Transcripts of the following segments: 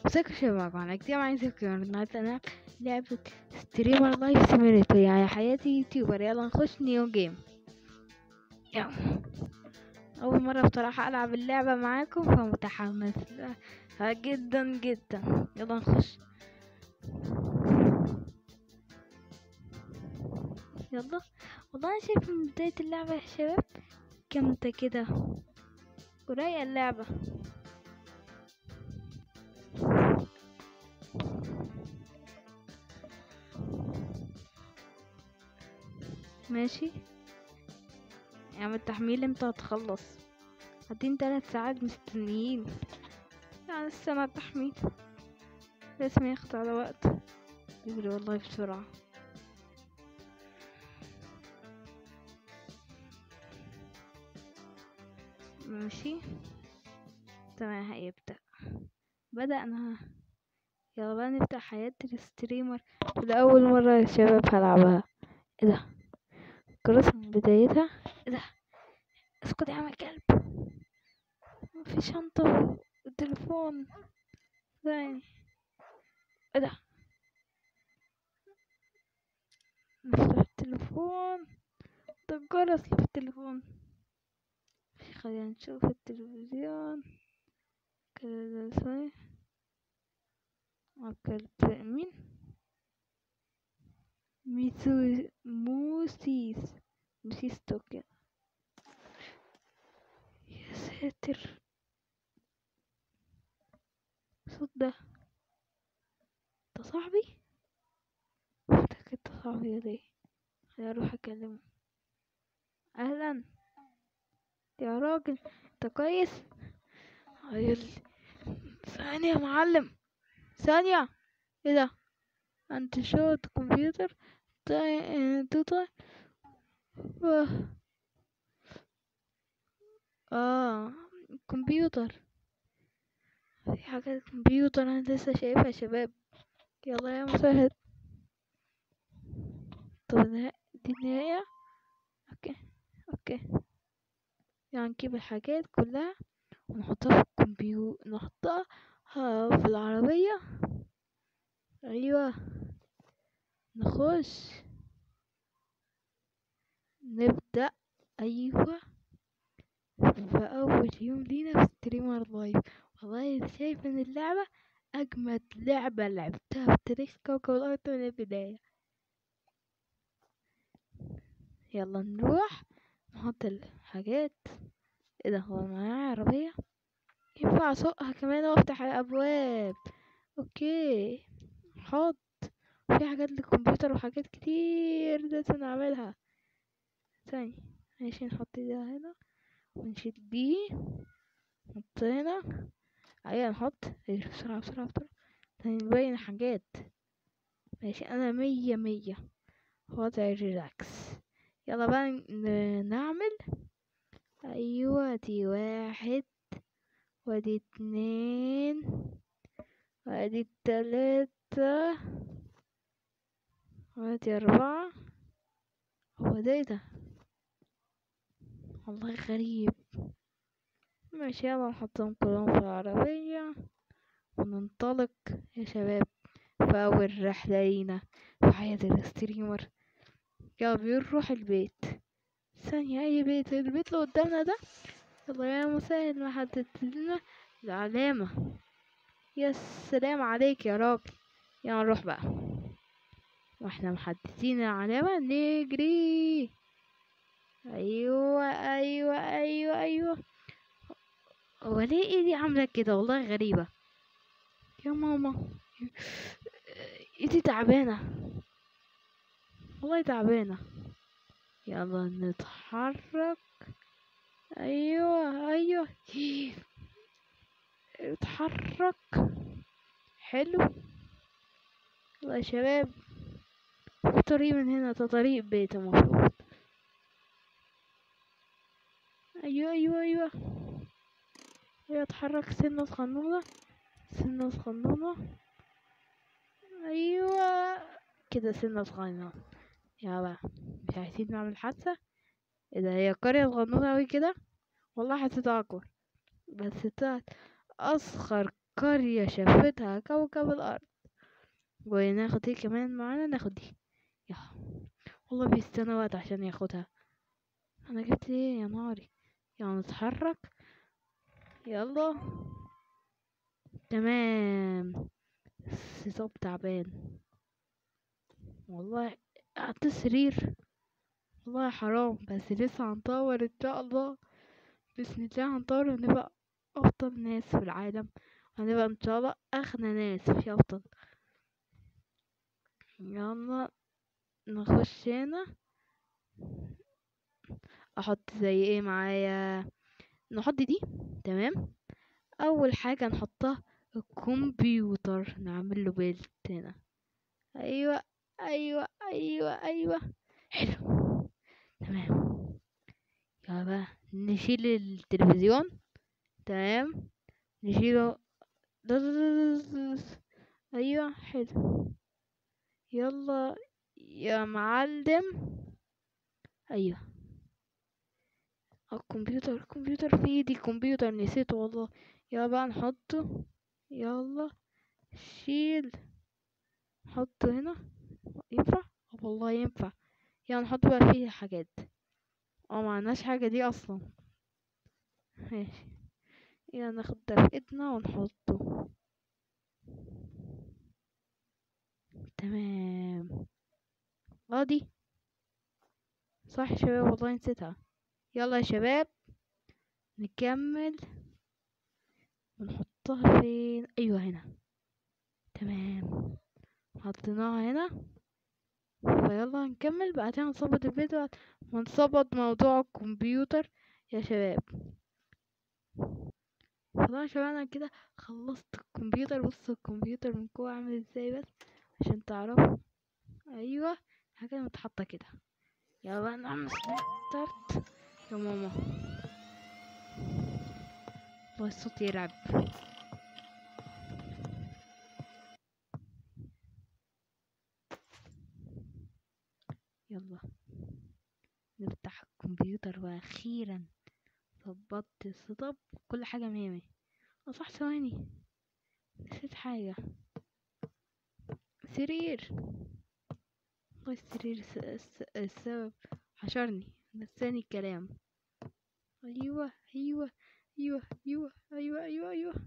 ازيكم يا شباب معانا كتير معايا ازيكم النهارده هنلعب لعبة ستريمر لايف سيميليتور يعني حياتي يوتيوبر يلا نخش نيو جيم يلا أول مرة بصراحة ألعب اللعبة معاكم فمتحمس لها جدا جدا يلا نخش يلا والله أنا شايف من بداية اللعبة يا شباب جامدة كده ورايقة اللعبة ماشي يا عم التحميل امتى هتخلص قاعدين تلات ساعات مستنيين يعني السنة التحميل لازم ياخد على وقت يجري والله بسرعة ماشي تمام هيبدأ بدأنا يلا بقى نبدأ حياة الستريمر لأول مرة يا شباب هلعبها ايه ده القراصة من بدايتها ايه ده اسكت يا عم كلب في شنطة التليفون ثاني ايه ده نفتح التليفون ده الجرس اللي في التليفون خلينا نشوف التلفزيون كده ده ثاني الكلب مين ميسو موسيس موسيس توكيا يا ساتر صوت ده ده صاحبي افتكرت ده صاحبي ده خليني اروح اكلمه اهلا يا راجل انت كويس هيل ثانية يا معلم ثانية ايه ده انت شو كمبيوتر توتال اه كمبيوتر في حاجات كمبيوتر انا لسه شايفها يا شباب يلا يا مساعد طب دي النهاية اوكي اوكي يعني نجيب الحاجات كلها ونحطها في الكمبيوتر نحطها في العربية ايوه نخش نبدأ ايوه في اول يوم لينا في ستريمر لايف والله شايف ان اللعبة اجمد لعبة لعبتها في تاريخ كوكب الارض من البداية يلا نروح نحط الحاجات ايه ده هو معايا عربية ينفع اسوقها كمان وافتح الابواب اوكي حط في حاجات للكمبيوتر وحاجات كتير لازم نعملها ثاني ماشي نحط ده هنا ونشيل دي نحط هنا ايوه نحط بسرعة بسرعة بسرعة ثاني نبين حاجات ماشي انا مية مية وضع ريلاكس يلا بقى نعمل ايوه دي واحد وادي اتنين وادي التلاتة وادي اربعة هو ده ايه ده والله غريب ماشي يلا نحطهم كلهم في العربية وننطلق يا شباب في أول رحلة لينا في حياة الستريمر يلا بنروح البيت ثانية أي بيت البيت اللي قدامنا ده يلا يا مسهل ما حددت لنا العلامة يا سلام عليك يا راجل يلا نروح بقى واحنا محددين العلامة نجري ايوه ايوه ايوه ايوه هو ليه ايدي عاملة كده والله غريبة يا ماما ايدي تعبانة والله تعبانة يلا نتحرك ايوه ايوه اتحرك حلو يلا يا شباب في طريق من هنا ده طريق بيت المفروض ايوه ايوه ايوه ايوه اتحرك سنة صغنونة سنة صغنونة ايوه كده سنة صغنونة يا بقى مش عايزين نعمل حادثة ايه ده هي قرية صغنونة اوي كده والله حسيتها اكبر بس طلعت اصغر قرية شافتها كوكب الأرض وناخد ايه كمان معانا ناخد دي يا والله بيستنى وقت عشان ياخدها انا جبت ايه يا ناري يلا نتحرك يلا تمام السيطاب تعبان والله قعدت سرير والله حرام بس لسه هنطور ان شاء الله بسم الله هنطور ونبقى افضل ناس في العالم هنبقى ان شاء الله اغنى ناس في افضل يلا نخش هنا احط زي ايه معايا نحط دي تمام اول حاجة نحطها الكمبيوتر نعمل له بيلت هنا ايوه ايوه ايوه ايوه حلو تمام يلا بقى نشيل التلفزيون تمام نشيله ايوه حلو يلا يا معلم ايوه الكمبيوتر الكمبيوتر في ايدي الكمبيوتر نسيته والله يلا بقى نحطه يلا شيل نحطه هنا ينفع آه والله ينفع يلا نحط بقى فيه حاجات اه معناش حاجة دي اصلا ماشي يلا ناخد ده في ايدنا ونحطه تمام غادي صح يا شباب والله نسيتها يلا يا شباب نكمل ونحطها فين ايوه هنا تمام حطيناها هنا فيلا نكمل بعدين نظبط الفيديو ونظبط موضوع الكمبيوتر يا شباب والله يا شباب انا كده خلصت الكمبيوتر بصوا الكمبيوتر من جوه عامل ازاي بس عشان تعرفوا ايوه حاجه متحطه كده يلا بقى نعمل ستارت يا ماما والله الصوت يرعب يلا نفتح الكمبيوتر واخيرا ظبطت السيت اب كل حاجه مية مية اه صح ثواني نسيت حاجه سرير والله السرير س- الس- السبب حشرني نساني الكلام ايوه ايوه ايوه ايوه ايوه ايوه ايوه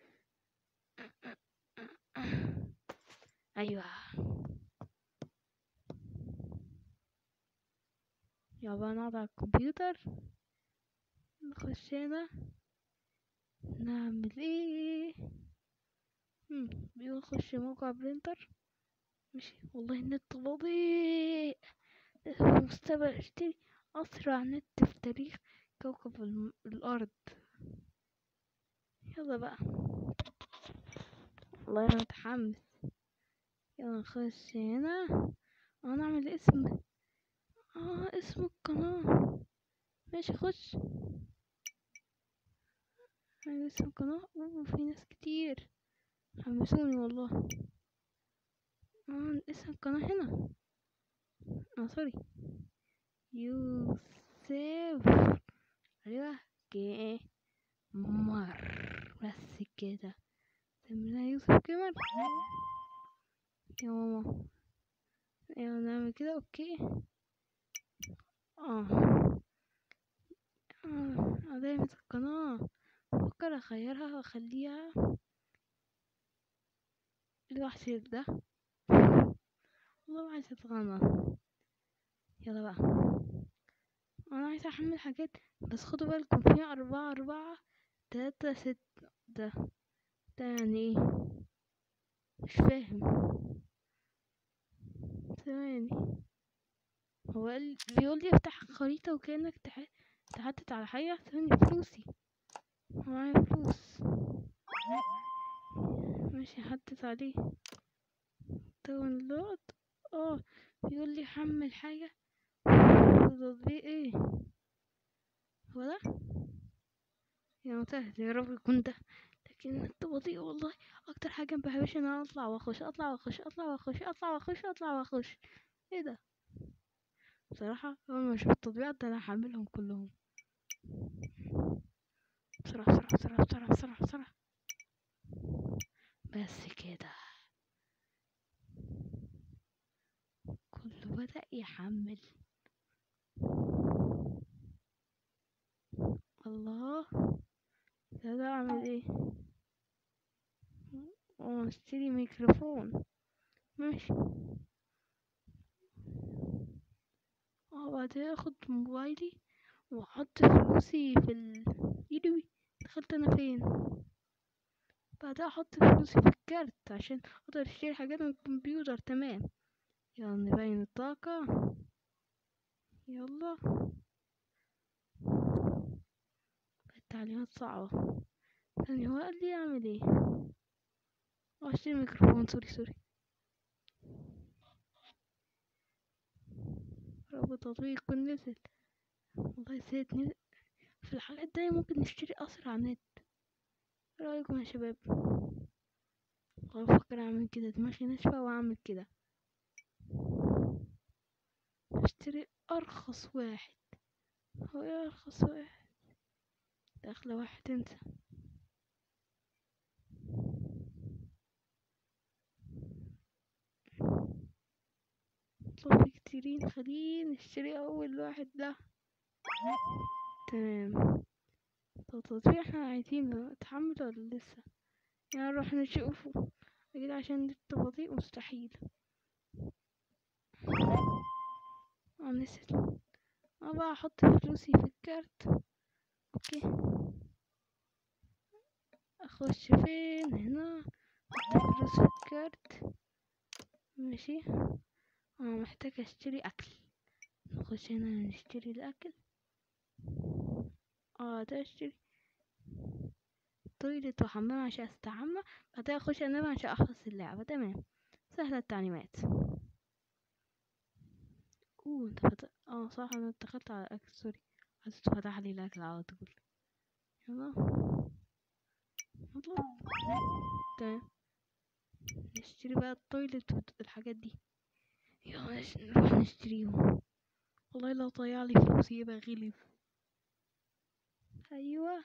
ايوه يلا نقعد على الكمبيوتر نخش هنا نعمل ايه مم، بيقول خش موقع برينتر ماشي والله النت بطيء في المستقبل اشتري اسرع نت في تاريخ كوكب الم- الارض يلا بقى والله انا متحمس يلا نخش هنا اه نعمل اسم اه اسم القناة ماشي خش نعمل اسم القناة اوه في ناس كتير حمسوني والله اه اسم القناة هنا اه سوري يوسف ايوه كي مر بس كده سمينا يوسف كمر يا ماما ايوه نعمل كده اوكي اه اه علامة القناة بفكر اغيرها واخليها الوحش ده والله عايزة اتغنى يلا بقى انا عايزة احمل حاجات بس خدوا بالكم في اربعة اربعة تلاتة ستة ده ده يعني ايه مش فاهم ثواني هو قال بيقول لي افتح خريطة وكأنك تح- تحدد على حاجة ثواني فلوسي معايا فلوس ماشي حدد عليه داونلود اه بيقول لي حمل حاجة تطبيق ايه هو ده يا مسهل يا رب يكون ده لكن النت بطيء والله اكتر حاجة مبحبش ان انا اطلع واخش اطلع واخش اطلع واخش اطلع واخش اطلع واخش ايه ده بصراحة اول ما اشوف التطبيقات ده انا هحملهم كلهم بسرعة بسرعة بسرعة بسرعة بسرعة بسرعة بس كده كله بدأ يحمل الله ده ده اعمل ايه اه اشتري ميكروفون ماشي اه بعدين اخد موبايلي واحط فلوسي في ال يدوي دخلت انا فين بعدها احط فلوسي في الكارت عشان اقدر اشتري حاجات من الكمبيوتر تمام يلا نبين الطاقة يلا التعليمات صعبة ثاني هو قال لي اعمل ايه اه اشتري ميكروفون سوري سوري رابط تطبيق يكون نزل والله نسيت نزل في الحلقات دي ممكن نشتري أسرع نت إيه رأيكم يا شباب بفكر أعمل كده دماغي ناشفة وأعمل كده اشتري أرخص واحد هو ايه أرخص واحد ده أغلى واحد انسى طب كتيرين خلينا نشتري أول واحد ده تمام طب التطبيق احنا عايزينه اتحمل ولا لسه يعني نروح نشوفه أكيد عشان النت بطيء مستحيل اه نسيت اه بقى احط فلوسي في الكارت اوكي اخش فين هنا احط فلوس في الكارت ماشي اه محتاج اشتري اكل نخش هنا نشتري الاكل اه ده اشتري تويلت وحمام عشان استحمى بعدها اخش انام عشان احفظ اللعبة تمام سهلة التعليمات اوه انت فتح اه صح انا دخلت على الاكل سوري حسيت فتح لي الاكل على طول يلا يلا تمام نشتري بقى التويلت والحاجات دي يلا نش- نروح نشتريهم والله لو ضيع لي فلوسي يبقى غلب ايوه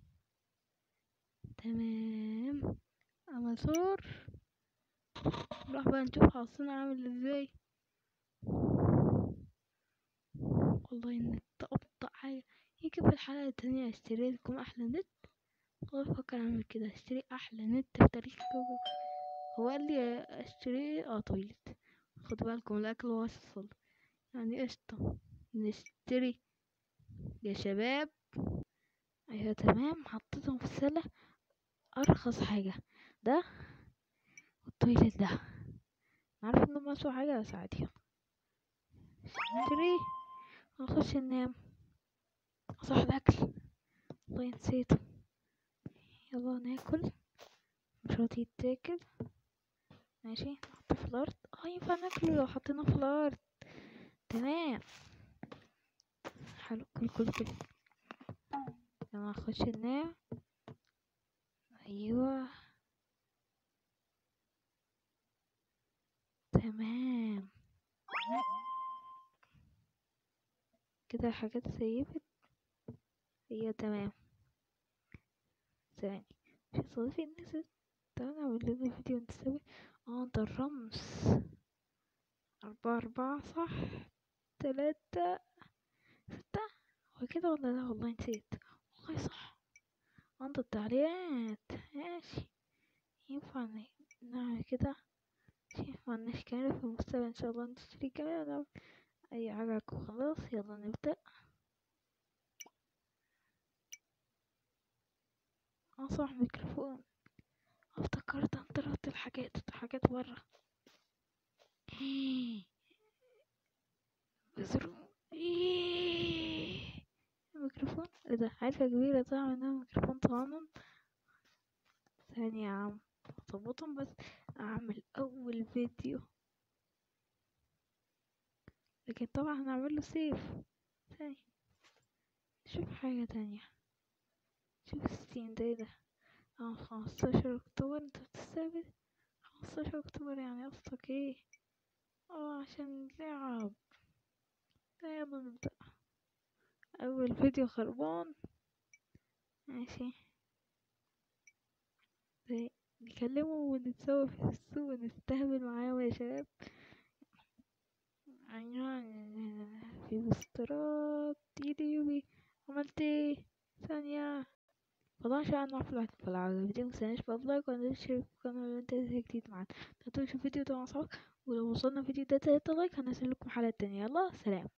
تمام امازور نروح بقى نشوف حظنا عامل ازاي والله النت ابطأ حاجة يجي في الحلقة التانية اشتري لكم احلى نت والله بفكر اعمل كده اشتري احلى نت في تاريخ كوكب هو قال لي اشتري اه تويلت خدوا بالكم الاكل وصل يعني قشطة نشتري يا شباب ايوه تمام حطيتهم في السلة ارخص حاجة ده والتويلت ده عارف انهم اسوأ حاجة بس عادي يلا. اشتري ونخش ننام صح الاكل والله نسيته يلا ناكل مش راضي يتاكل ماشي نحطه في الارض اه ينفع ناكله لو حطيناه في الارض تمام حلو كل كل كل لما نخش ننام ايوه تمام كده الحاجات سيفت هي تمام ثاني مش صديقي نسيت تعالى نعمل لنا فيديو نسوي اه ده الرمز أربعة أربعة صح تلاتة ستة هو كده ولا لا والله نسيت والله صح عند التعليقات ماشي ينفع ن- نعمل كده شي معناش كاميرا في المستقبل ان شاء الله نشتري كاميرا ونعمل اي حاجة وخلاص يلا نبدأ اه صح ميكروفون افتكرت انا طلعت الحاجات الحاجات برا بزرو الميكروفون ايه ده عارفة كبيرة طبعا منها ميكروفون صغنن ثانية يا عم اظبطهم بس اعمل اول فيديو لكن طبعا هنعمل له سيف ثانية شوف حاجة تانية شوف ستين ده ايه ده اه خمستاشر اكتوبر انت بتستقبل خمستاشر اكتوبر يعني قصدك ايه اه عشان اللعب لا يلا نبدأ اول فيديو خربان ماشي زي نكلمه ونتسوى في السوق ونستهبل معاهم يا شباب يعني في بوسترات يدي يوبي عملت ايه ثانية متنساش عننا في العجلة الفيديو متنساش بقى لايك وتشترك في القناة لو انت جديد معانا تشوف الفيديو ده مع صحابك ولو وصلنا الفيديو ده تلاتة لايك هنزل لكم حلقة تانية يلا سلام